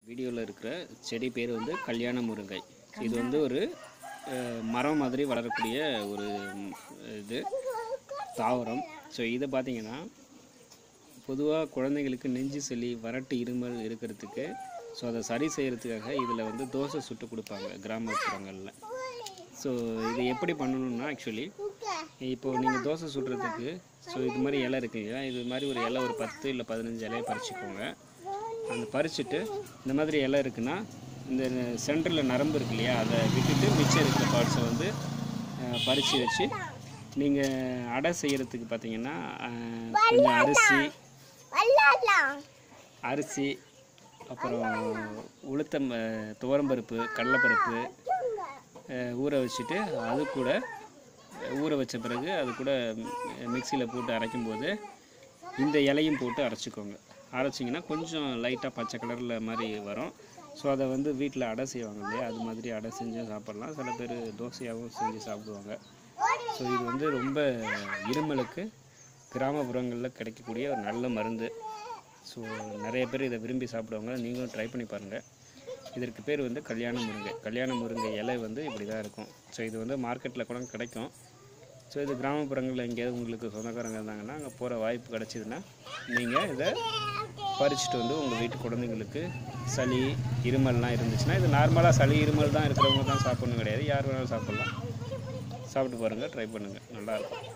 வீடியோவில் இருக்கிற செடி பேர் வந்து கல்யாண முருங்கை இது வந்து ஒரு அஹ், மரம் மாதிரி வளரக்கூடிய ஒரு ம், இது தாவரம் ஸோ இதை பார்த்தீங்கன்னா பொதுவாக குழந்தைங்களுக்கு நெஞ்சு சளி வறட்டு இருமல் இருக்கிறதுக்கு ஸோ அதை சரி செய்கிறதுக்காக இதில் வந்து தோசை சுட்டு கொடுப்பாங்க கிராமப்புறங்களில் ஸோ இது எப்படி பண்ணணும்னா ஆக்சுவலி இப்போது நீங்கள் தோசை சுடுறதுக்கு ஸோ இது மாதிரி இலை இருக்கு இல்லையா இது மாதிரி ஒரு இலை ஒரு பத்து இல்லை பதினஞ்சு இலையை பறிச்சுக்கோங்க அந்த பறிச்சுட்டு இந்த மாதிரி இலை இருக்குன்னா இந்த சென்டரில் நரம்பு இருக்கு இல்லையா அதை விட்டுட்டு மிச்சம் இருக்கிற பார்ட்ஸை வந்து பறித்து வச்சு நீங்கள் அடை செய்கிறதுக்கு பார்த்தீங்கன்னா அஹ், கொஞ்சம் அரிசி அரிசி அப்புறம் உளுத்தம் அஹ், துவரம்பருப்பு கடலைப்பருப்பு அஹ், ஊற வச்சுட்டு அது கூட அஹ், ஊற வச்ச பிறகு அது கூட மிக்சியில் போட்டு அரைக்கும்போது இந்த இலையும் போட்டு அரைச்சிக்கோங்க அரைச்சிங்கன்னா கொஞ்சம் லைட்டாக பச்சை கலரில் மாதிரி வரும் ஸோ அதை வந்து வீட்டில் அடை செய்வாங்க இல்லையா அது மாதிரி அடை செஞ்சு சாப்பிட்லாம் சில பேர் தோசையாகவும் செஞ்சு சாப்பிடுவாங்க ஸோ இது வந்து ரொம்ப இருமலுக்கு கிராமப்புறங்களில் கிடைக்கக்கூடிய ஒரு நல்ல மருந்து ஸோ நிறைய பேர் இதை விரும்பி சாப்பிடுவாங்க நீங்களும் ட்ரை பண்ணி பாருங்கள் இதற்கு பேர் வந்து கல்யாண முருங்கை கல்யாண முருங்கை இலை வந்து இப்படி தான் இருக்கும் ஸோ இது வந்து மார்க்கெட்டில் கூட கிடைக்கும் ஸோ இது கிராமப்புறங்களில் எங்கேயாவது உங்களுக்கு சொந்தக்காரங்க இருந்தாங்கன்னா அங்கே போகிற வாய்ப்பு கிடச்சிதுன்னா நீங்கள் இதை பறிச்சுட்டு வந்து உங்கள் வீட்டு குழந்தைங்களுக்கு சளி இருமல்லாம் இருந்துச்சுன்னா இது நார்மலாக சளி இருமல் தான் இருக்கிறவங்க தான் சாப்பிடணும் கிடையாது யார் வேணாலும் சாப்பிட்லாம் சாப்பிட்டு பாருங்கள் ட்ரை பண்ணுங்கள் நல்லாயிருக்கும்